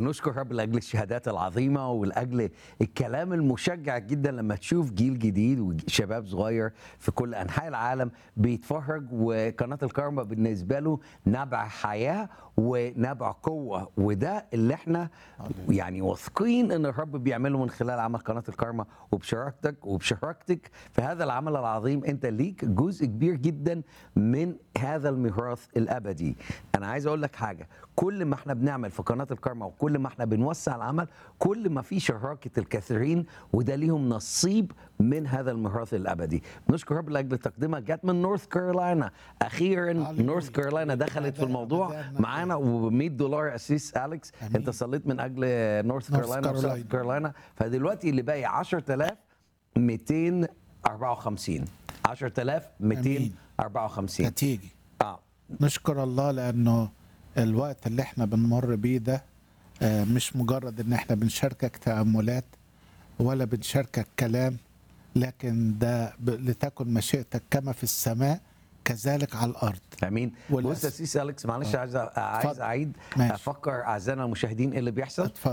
بنشكر رب لاجل الشهادات العظيمه ولاجل الكلام المشجع جدا لما تشوف جيل جديد وشباب صغير في كل انحاء العالم بيتفرج وقناه الكارما بالنسبه له نبع حياه ونبع قوه وده اللي احنا يعني واثقين ان الرب بيعمله من خلال عمل قناه الكارما وبشراكتك وبشراكتك في هذا العمل العظيم انت ليك جزء كبير جدا من هذا الميراث الابدي انا عايز اقول لك حاجه كل ما احنا بنعمل في قناه الكارما وكل ما احنا بنوسع العمل كل ما في شراكه الكثيرين وده ليهم نصيب من هذا الميراث الابدي نشكر رب لاجل تقديمها جت من نورث كارولاينا اخيرا هللويا. نورث كارولاينا دخلت في الموضوع بدأنا. معانا و100 دولار اسيس اليكس أمين. انت صليت من اجل نورث نورث كارولاينا وساوث كارولاينا. كارولاينا فدلوقتي اللي باقي 10254 10254 هتيجي اه نشكر الله لانه الوقت اللي احنا بنمر بيه ده آه، مش مجرد ان احنا بنشاركك تاملات ولا بنشاركك كلام لكن ده ب- لتكن مشيئتك كما في السماء كذلك على الارض امين والأس- بص يا سيس اليكس معلش عايز عايز اتفضل. اعيد ماشي. افكر اعزائنا المشاهدين إيه اللي بيحصل اتفضل